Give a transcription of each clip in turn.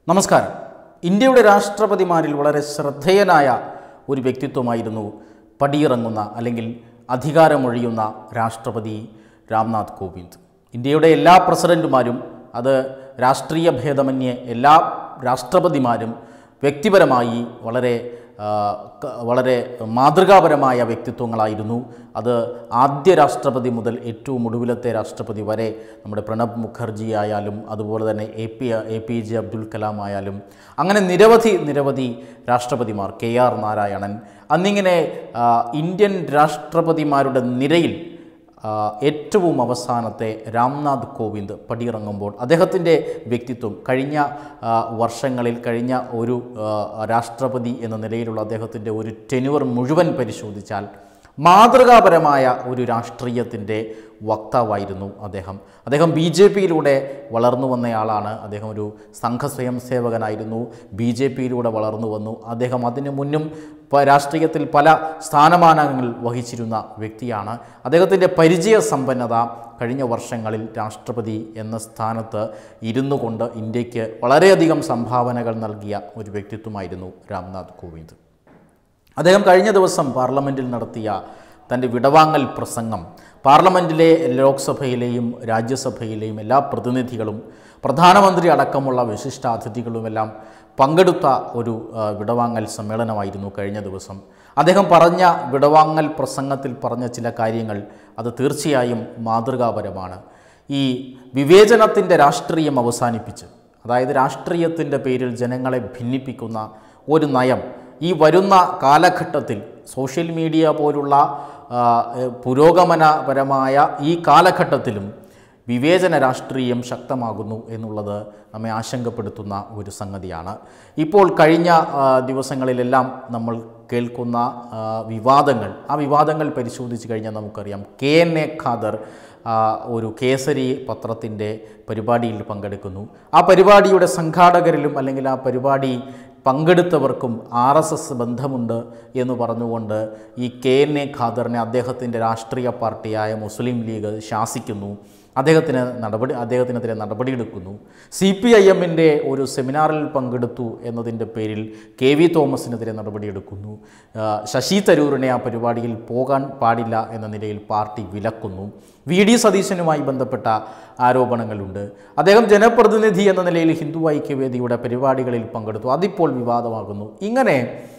നമസ്കാരം ഇന്ത്യയുടെ രാഷ്ട്രപതിമാരിൽ വളരെ ശ്രദ്ധേയനായ ഒരു വ്യക്തിത്വമായിരുന്നു പടിയിറങ്ങുന്ന അല്ലെങ്കിൽ അധികാരമൊഴിയുന്ന രാഷ്ട്രപതി രാംനാഥ് കോവിന്ദ് ഇന്ത്യയുടെ എല്ലാ പ്രസിഡന്റുമാരും അത് രാഷ്ട്രീയ ഭേദമന്യേ എല്ലാ രാഷ്ട്രപതിമാരും വ്യക്തിപരമായി വളരെ ആ, ക- വളരെ മാതൃകാപരമായ വ്യക്തിത്വങ്ങളായിരുന്നു അത് ആദ്യ രാഷ്ട്രപതി മുതൽ ഏറ്റവും ഒടുവിലത്തെ രാഷ്ട്രപതി വരെ നമ്മുടെ പ്രണബ് മുഖർജി ആയാലും അതുപോലെ തന്നെ A P A P J Abdul Kalam ആയാലും അങ്ങനെ നിരവധി നിരവധി രാഷ്ട്രപതിമാർ കെ ആർ നാരായണൻ അന്നിങ്ങനെ ആ, ഇന്ത്യൻ രാഷ്ട്രപതിമാരുടെ നിരയിൽ ആ, ഏറ്റവും അവസാനത്തെ രാംനാഥ് കോവിന്ദ് പടിയിറങ്ങുമ്പോൾ അദ്ദേഹത്തിൻ്റെ വ്യക്തിത്വം കഴിഞ്ഞ ആ, വർഷങ്ങളിൽ കഴിഞ്ഞ ഒരു ആ, രാഷ്ട്രപതി എന്ന നിലയിലുള്ള അദ്ദേഹത്തിൻ്റെ ഒരു ടെനുവർ മുഴുവൻ പരിശോധിച്ചാൽ മാതൃകാപരമായ ഒരു രാഷ്ട്രീയത്തിൻ്റെ വക്താവായിരുന്നു അദ്ദേഹം അദ്ദേഹം ബി ജെ പിയിലൂടെ വളർന്നു വന്നയാളാണ് അദ്ദേഹം ഒരു സംഘ സ്വയം സേവകനായിരുന്നു ബി ജെ പിയിലൂടെ വളർന്നു വന്നു അദ്ദേഹം അതിനു മുന്നും പ- രാഷ്ട്രീയത്തിൽ പല സ്ഥാനമാനങ്ങൾ വഹിച്ചിരുന്ന വ്യക്തിയാണ് അദ്ദേഹത്തിൻ്റെ പരിചയ സമ്പന്നത കഴിഞ്ഞ വർഷങ്ങളിൽ രാഷ്ട്രപതി എന്ന സ്ഥാനത്ത് ഇരുന്നു കൊണ്ട് ഇന്ത്യക്ക് വളരെയധികം സംഭാവനകൾ നൽകിയ ഒരു വ്യക്തിത്വമായിരുന്നു രാംനാഥ് കോവിന്ദ് അദ്ദേഹം കഴിഞ്ഞ ദിവസം പാർലമെൻറ്റിൽ നടത്തിയ തൻ്റെ വിടവാങ്ങൽ പ്രസംഗം പാർലമെൻറ്റിലെ ലോക്സഭയിലെയും രാജ്യസഭയിലെയും എല്ലാ പ്രതിനിധികളും പ്രധാനമന്ത്രി അടക്കമുള്ള വിശിഷ്ടാതിഥികളുമെല്ലാം പങ്കെടുത്ത ഒരു ആ, വിടവാങ്ങൽ സമ്മേളനമായിരുന്നു കഴിഞ്ഞ ദിവസം അദ്ദേഹം പറഞ്ഞ വിടവാങ്ങൽ പ്രസംഗത്തിൽ പറഞ്ഞ ചില കാര്യങ്ങൾ അത് തീർച്ചയായും മാതൃകാപരമാണ് ഈ വിവേചനത്തിൻ്റെ രാഷ്ട്രീയം അവസാനിപ്പിച്ച് അതായത് രാഷ്ട്രീയത്തിൻ്റെ പേരിൽ ജനങ്ങളെ ഭിന്നിപ്പിക്കുന്ന ഒരു നയം ഈ വരുന്ന കാലഘട്ടത്തിൽ സോഷ്യൽ മീഡിയ പോലുള്ള ആ, ഏഹ്, പുരോഗമനപരമായ ഈ കാലഘട്ടത്തിലും വിവേചന രാഷ്ട്രീയം ശക്തമാകുന്നു എന്നുള്ളത് നമ്മെ ആശങ്കപ്പെടുത്തുന്ന ഒരു സംഗതിയാണ് ഇപ്പോൾ കഴിഞ്ഞ ആ, ദിവസങ്ങളിലെല്ലാം നമ്മൾ കേൾക്കുന്ന ആ, വിവാദങ്ങൾ ആ വിവാദങ്ങൾ പരിശോധിച്ച് കഴിഞ്ഞാൽ നമുക്കറിയാം കെ എൻ എ ഖാദർ ആ, ഒരു കേസരി പത്രത്തിൻ്റെ പരിപാടിയിൽ പങ്കെടുക്കുന്നു ആ പരിപാടിയുടെ സംഘാടകരിലും അല്ലെങ്കിൽ ആ പരിപാടി പങ്കെടുത്തവർക്കും ആർ എസ് എസ് ബന്ധമുണ്ട് എന്ന് പറഞ്ഞുകൊണ്ട് ഈ കെ എൻ എ ഖാദറിനെ അദ്ദേഹത്തിൻ്റെ രാഷ്ട്രീയ പാർട്ടിയായ മുസ്ലിം ലീഗ് ശാസിക്കുന്നു അദ്ദേഹത്തിന് നടപടി അദ്ദേഹത്തിനെതിരെ നടപടിയെടുക്കുന്നു സി പി ഐ എമ്മിൻ്റെ ഒരു സെമിനാറിൽ പങ്കെടുത്തു എന്നതിൻ്റെ പേരിൽ കെ വി തോമസിനെതിരെ നടപടിയെടുക്കുന്നു ആ, ശശി തരൂരിനെ ആ പരിപാടിയിൽ പോകാൻ പാടില്ല എന്ന നിലയിൽ പാർട്ടി വിലക്കുന്നു വി ഡി സതീശനുമായി ബന്ധപ്പെട്ട ആരോപണങ്ങളുണ്ട് അദ്ദേഹം ജനപ്രതിനിധി എന്ന നിലയിൽ ഹിന്ദു ഐക്യവേദിയുടെ പരിപാടികളിൽ പങ്കെടുത്തു അതിപ്പോൾ വിവാദമാകുന്നു ഇങ്ങനെ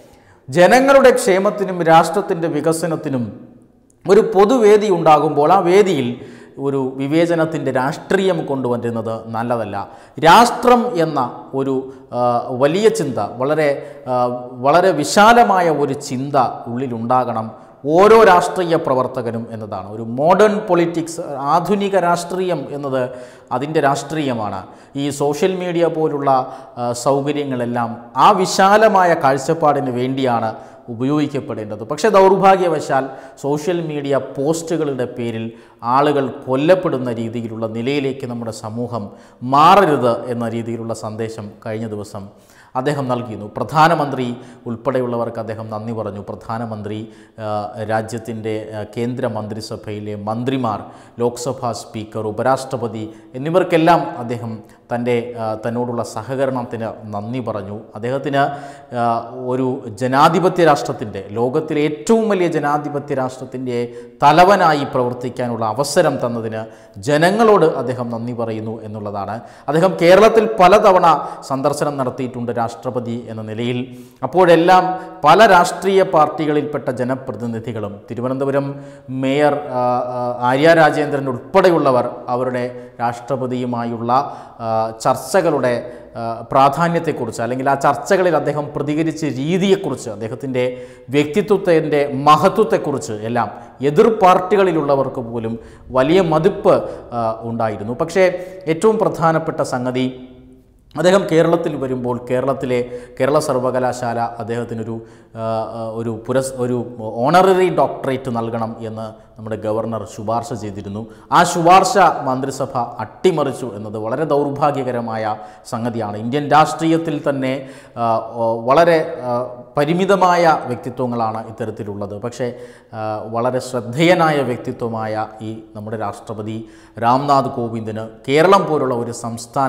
ജനങ്ങളുടെ ക്ഷേമത്തിനും രാഷ്ട്രത്തിൻ്റെ വികസനത്തിനും ഒരു പൊതുവേദി ഉണ്ടാകുമ്പോൾ ആ വേദിയിൽ ഒരു വിവേചനത്തിൻ്റെ രാഷ്ട്രീയം കൊണ്ടുവരുന്നത് നല്ലതല്ല രാഷ്ട്രം എന്ന ഒരു ആ, വലിയ ചിന്ത വളരെ ആ, വളരെ വിശാലമായ ഒരു ചിന്ത ഉള്ളിലുണ്ടാകണം ഓരോ രാഷ്ട്രീയ പ്രവർത്തകനും എന്നതാണ് ഒരു മോഡേൺ പൊളിറ്റിക്സ് ആധുനിക രാഷ്ട്രീയം എന്നത് അതിൻ്റെ രാഷ്ട്രീയമാണ് ഈ സോഷ്യൽ മീഡിയ പോലുള്ള ആ, സൗകര്യങ്ങളെല്ലാം ആ വിശാലമായ കാഴ്ചപ്പാടിന് വേണ്ടിയാണ് ഉപയോഗിക്കപ്പെടേണ്ടത് പക്ഷേ ദൗർഭാഗ്യവശാൽ സോഷ്യൽ മീഡിയ പോസ്റ്റുകളുടെ പേരിൽ ആളുകൾ കൊല്ലപ്പെടുന്ന രീതിയിലുള്ള നിലയിലേക്ക് നമ്മുടെ സമൂഹം മാറരുത് എന്ന രീതിയിലുള്ള സന്ദേശം കഴിഞ്ഞ ദിവസം അദ്ദേഹം നൽകിയിരുന്നു പ്രധാനമന്ത്രി ഉൾപ്പെടെയുള്ളവർക്ക് അദ്ദേഹം നന്ദി പറഞ്ഞു പ്രധാനമന്ത്രി ആ, രാജ്യത്തിൻ്റെ ആ, കേന്ദ്ര മന്ത്രിസഭയിലെ മന്ത്രിമാർ ലോക്സഭാ സ്പീക്കർ ഉപരാഷ്ട്രപതി എന്നിവർക്കെല്ലാം അദ്ദേഹം തൻ്റെ ആ, തന്നോടുള്ള സഹകരണത്തിന് നന്ദി പറഞ്ഞു അദ്ദേഹത്തിന് ആ, ഒരു ജനാധിപത്യ രാഷ്ട്രത്തിൻ്റെ ലോകത്തിലെ ഏറ്റവും വലിയ ജനാധിപത്യ രാഷ്ട്രത്തിൻ്റെ തലവനായി പ്രവർത്തിക്കാനുള്ള അവസരം തന്നതിന് ജനങ്ങളോട് അദ്ദേഹം നന്ദി പറയുന്നു എന്നുള്ളതാണ് അദ്ദേഹം കേരളത്തിൽ പലതവണ സന്ദർശനം നടത്തിയിട്ടുണ്ട് രാഷ്ട്രപതി എന്ന നിലയിൽ അപ്പോഴെല്ലാം പല രാഷ്ട്രീയ പാർട്ടികളിൽപ്പെട്ട ജനപ്രതിനിധികളും തിരുവനന്തപുരം മേയർ ആ, ആ, ആര്യ രാജേന്ദ്രൻ ഉൾപ്പെടെയുള്ളവർ അവരുടെ രാഷ്ട്രപതിയുമായുള്ള ആ, ചർച്ചകളുടെ ആ, പ്രാധാന്യത്തെക്കുറിച്ച് അല്ലെങ്കിൽ ആ ചർച്ചകളിൽ അദ്ദേഹം പ്രതികരിച്ച രീതിയെക്കുറിച്ച് അദ്ദേഹത്തിൻ്റെ വ്യക്തിത്വത്തിൻ്റെ മഹത്വത്തെക്കുറിച്ച് എല്ലാം എതിർ പാർട്ടികളിലുള്ളവർക്ക് പോലും വലിയ മതിപ്പ് ആ, ഉണ്ടായിരുന്നു പക്ഷേ ഏറ്റവും പ്രധാനപ്പെട്ട സംഗതി അദ്ദേഹം കേരളത്തിൽ വരുമ്പോൾ കേരളത്തിലെ കേരള സർവകലാശാല അദ്ദേഹത്തിനൊരു ആ, ആ, ഒരു പുരസ് ഒരു ഓണററി ഡോക്ടറേറ്റ് നൽകണം എന്ന് നമ്മുടെ ഗവർണർ ശുപാർശ ചെയ്തിരുന്നു ആ ശുപാർശ മന്ത്രിസഭ അട്ടിമറിച്ചു എന്നത് വളരെ ദൗർഭാഗ്യകരമായ സംഗതിയാണ് ഇന്ത്യൻ രാഷ്ട്രീയത്തിൽ തന്നെ ആ, ഓ, വളരെ ആ, പരിമിതമായ വ്യക്തിത്വങ്ങളാണ് ഇത്തരത്തിലുള്ളത് പക്ഷേ ആ, വളരെ ശ്രദ്ധേയനായ വ്യക്തിത്വമായ ഈ നമ്മുടെ രാഷ്ട്രപതി രാംനാഥ് കോവിന്ദിന് കേരളം പോലുള്ള ഒരു സംസ്ഥാനം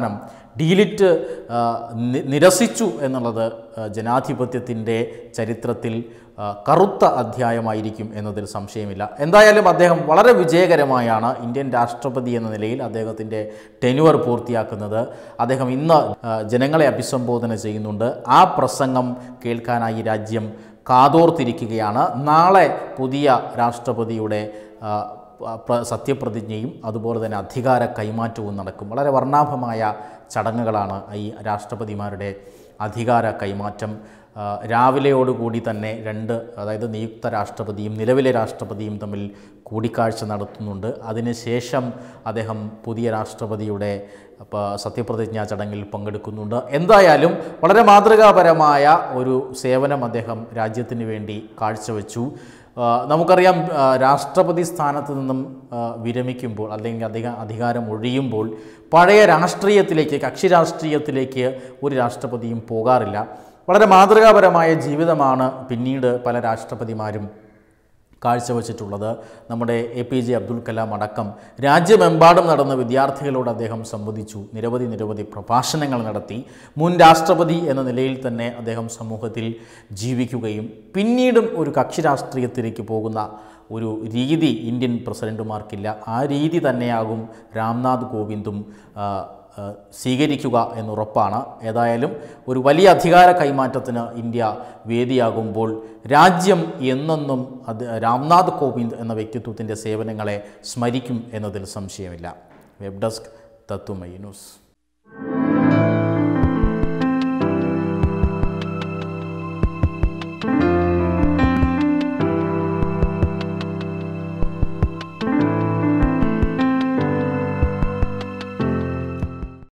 ഡീലിറ്റ് ആ, നി- നിരസിച്ചു എന്നുള്ളത് ആ, ജനാധിപത്യത്തിൻ്റെ ചരിത്രത്തിൽ ആ, കറുത്ത അധ്യായമായിരിക്കും എന്നതിൽ സംശയമില്ല എന്തായാലും അദ്ദേഹം വളരെ വിജയകരമായാണ് ഇന്ത്യൻ രാഷ്ട്രപതി എന്ന നിലയിൽ അദ്ദേഹത്തിൻ്റെ ടെനുവർ പൂർത്തിയാക്കുന്നത് അദ്ദേഹം ഇന്ന് ആ, ജനങ്ങളെ അഭിസംബോധന ചെയ്യുന്നുണ്ട് ആ പ്രസംഗം കേൾക്കാനായി രാജ്യം കാതോർത്തിരിക്കുകയാണ് നാളെ പുതിയ രാഷ്ട്രപതിയുടെ ആ, പ്ര- സത്യപ്രതിജ്ഞയും അതുപോലെ തന്നെ അധികാര കൈമാറ്റവും നടക്കും വളരെ വർണ്ണാഭമായ ചടങ്ങുകളാണ് ഈ രാഷ്ട്രപതിമാരുടെ അധികാര കൈമാറ്റം ആ, രാവിലെയോടുകൂടി തന്നെ രണ്ട് അതായത് നിയുക്ത രാഷ്ട്രപതിയും നിലവിലെ രാഷ്ട്രപതിയും തമ്മിൽ കൂടിക്കാഴ്ച നടത്തുന്നുണ്ട് അതിനുശേഷം അദ്ദേഹം പുതിയ രാഷ്ട്രപതിയുടെ അപ്പോൾ സത്യപ്രതിജ്ഞാ ചടങ്ങിൽ പങ്കെടുക്കുന്നുണ്ട് എന്തായാലും വളരെ മാതൃകാപരമായ ഒരു സേവനം അദ്ദേഹം രാജ്യത്തിന് വേണ്ടി കാഴ്ചവെച്ചു ആ, നമുക്കറിയാം ആ, രാഷ്ട്രപതി സ്ഥാനത്ത് നിന്നും ആ, വിരമിക്കുമ്പോൾ അല്ലെങ്കിൽ അധിക അധികാരം ഒഴിയുമ്പോൾ പഴയ രാഷ്ട്രീയത്തിലേക്ക് കക്ഷി രാഷ്ട്രീയത്തിലേക്ക് ഒരു രാഷ്ട്രപതിയും പോകാറില്ല വളരെ മാതൃകാപരമായ ജീവിതമാണ് പിന്നീട് പല രാഷ്ട്രപതിമാരും കാഴ്ചവെച്ചിട്ടുള്ളത് നമ്മുടെ A P J Abdul Kalam അടക്കം രാജ്യമെമ്പാടും നടന്ന വിദ്യാർത്ഥികളോട് അദ്ദേഹം സംവദിച്ചു നിരവധി നിരവധി പ്രഭാഷണങ്ങൾ നടത്തി മുൻ രാഷ്ട്രപതി എന്ന നിലയിൽ തന്നെ അദ്ദേഹം സമൂഹത്തിൽ ജീവിക്കുകയും പിന്നീടും ഒരു കക്ഷി രാഷ്ട്രീയത്തിലേക്ക് പോകുന്ന ഒരു രീതി ഇന്ത്യൻ പ്രസിഡന്റുമാർക്കില്ല ആ രീതി തന്നെയാകും രാംനാഥ് കോവിന്ദും ആ, ആ, സ്വീകരിക്കുക എന്നുറപ്പാണ് ഏതായാലും ഒരു വലിയ അധികാര കൈമാറ്റത്തിന് ഇന്ത്യ വേദിയാകുമ്പോൾ രാജ്യം എന്നെന്നും അത് രാംനാഥ് കോവിന്ദ് എന്ന വ്യക്തിത്വത്തിൻ്റെ സേവനങ്ങളെ സ്മരിക്കും എന്നതിൽ സംശയമില്ല വെബ് ഡെസ്ക് തത്വമൈ ന്യൂസ്